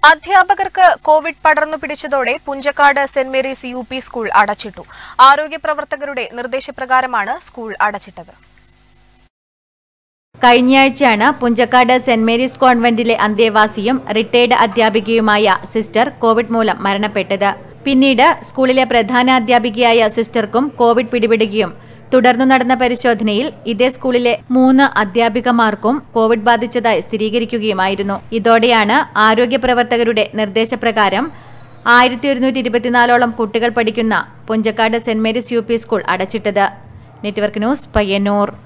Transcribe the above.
അധ്യാപകർക്ക് കോവിഡ് പടർന്നു പിടിച്ചതോടെ Punjakkad saint Mary's U P school അടച്ചിട്ടു ആരോഗ്യ പ്രവർത്തകരുടെ നിർദ്ദേശപ്രകാരമാണ് സ്കൂൾ അടച്ചിട്ടത് കഴിഞ്ഞയാഴ്ചയാണ് പുഞ്ചക്കാട് സെന്റ് മേരീസ് കോൺവെന്റിലെ അന്തേവാസിയും റിട്ടയർഡ് അധ്യാപികയുമായ സിസ്റ്റർ കോവിഡ് മൂലം മരണപ്പെട്ടത് പിന്നീട് സ്കൂളിലെ പ്രധാന അധ്യാപികയായ സിസ്റ്റർക്കും കോവിഡ് പിടിപെടുകയും തുടർന്നു നടന്ന പരിശോധനയിൽ ഇതേ സ്കൂളിലെ മൂന്ന് അധ്യാപികമാർക്കും കോവിഡ് ബാധിച്ചതായി സ്ഥിരീകരിക്കുകയുമായിരുന്നു ഇതോടെയാണ് ആരോഗ്യ പ്രവർത്തകരുടെ നിർദ്ദേശപ്രകാരം ആയിരത്തി ഒരുന്നൂറ്റി ഇരുപത്തിനാലോളം കുട്ടികൾ പഠിക്കുന്ന Punjakkad saint Mary's U P school അടച്ചിട്ടത് നെറ്റ്വർക്ക് ന്യൂസ് പയ്യന്നൂർ